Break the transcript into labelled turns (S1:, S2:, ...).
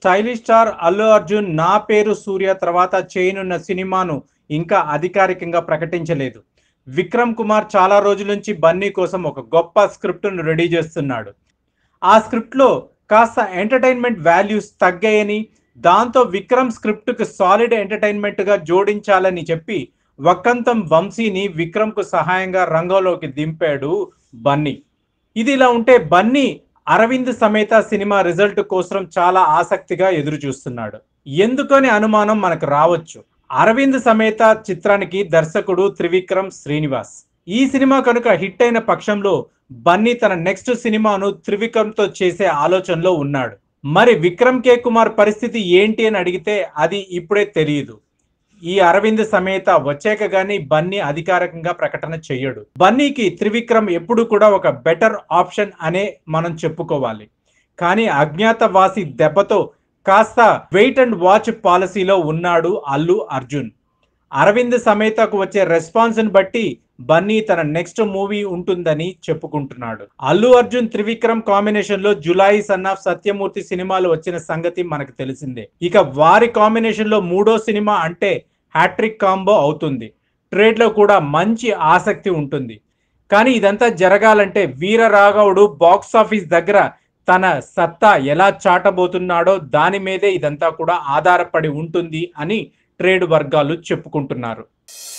S1: stylish star Allu Arjun నా పేరు సూర్య తర్వాత చేయనున్న సినిమాను ఇంకా అధికారికంగా ప్రకటించలేదు విక్రమ్ కుమార్ చాలా రోజుల నుంచి బన్నీ కోసం ఒక గొప్ప స్క్రిప్ట్ను రెడీ చేస్తున్నాడు ఆ స్క్రిప్ట్లో కాస్త ఎంటర్టైన్మెంట్ వాల్యూస్ తగ్గాయని దాంతో విక్రమ్ స్క్రిప్ట్కు సాలిడ్ ఎంటర్టైన్మెంట్గా జోడించాలని చెప్పి వక్కంతం వంశీని విక్రమ్కు సహాయంగా రంగంలోకి దింపాడు బన్నీ ఇది ఇలా ఉంటే బన్నీ అరవింద్ సమేత సినిమా రిజల్ట్ కోసం చాలా ఆసక్తిగా ఎదురు చూస్తున్నాడు ఎందుకని అనుమానం మనకు రావచ్చు అరవింద్ సమేత చిత్రానికి దర్శకుడు త్రివిక్రమ్ శ్రీనివాస్ ఈ సినిమా కనుక హిట్ అయిన పక్షంలో బన్నీ తన నెక్స్ట్ సినిమాను త్రివిక్రమ్తో చేసే ఆలోచనలో ఉన్నాడు మరి విక్రమ్ కే కుమార్ పరిస్థితి ఏంటి అని అడిగితే అది ఇప్పుడే తెలియదు ఈ అరవింద్ సమేత వచ్చాక గానీ బన్నీ అధికారికంగా ప్రకటన చెయ్యడు బన్నీకి త్రివిక్రమ్ ఎప్పుడు కూడా ఒక బెటర్ ఆప్షన్ అనే మనం చెప్పుకోవాలి కానీ అజ్ఞాతవాసి దెబ్బతో కాస్త వెయిట్ అండ్ వాచ్ పాలసీలో ఉన్నాడు అల్లు అర్జున్ అరవింద్ సమేతకు వచ్చే రెస్పాన్స్ ని బట్టి బన్నీ తన నెక్స్ట్ మూవీ ఉంటుందని చెప్పుకుంటున్నాడు అల్లు అర్జున్ త్రివిక్రమ్ కాంబినేషన్ లో జులై సన్ ఆఫ్ సత్యమూర్తి సినిమాలు వచ్చిన సంగతి మనకు తెలిసిందే ఇక వారి కాంబినేషన్ లో మూడో సినిమా అంటే హ్యాట్రిక్ కాంబో అవుతుంది ట్రేడ్ లో కూడా మంచి ఆసక్తి ఉంటుంది కానీ ఇదంతా జరగాలంటే వీర రాఘవుడు బాక్స్ ఆఫీస్ దగ్గర తన సత్తా ఎలా చాటబోతున్నాడో దాని మీదే ఇదంతా కూడా ఆధారపడి ఉంటుంది అని ట్రేడ్ వర్గాలు చెప్పుకుంటున్నారు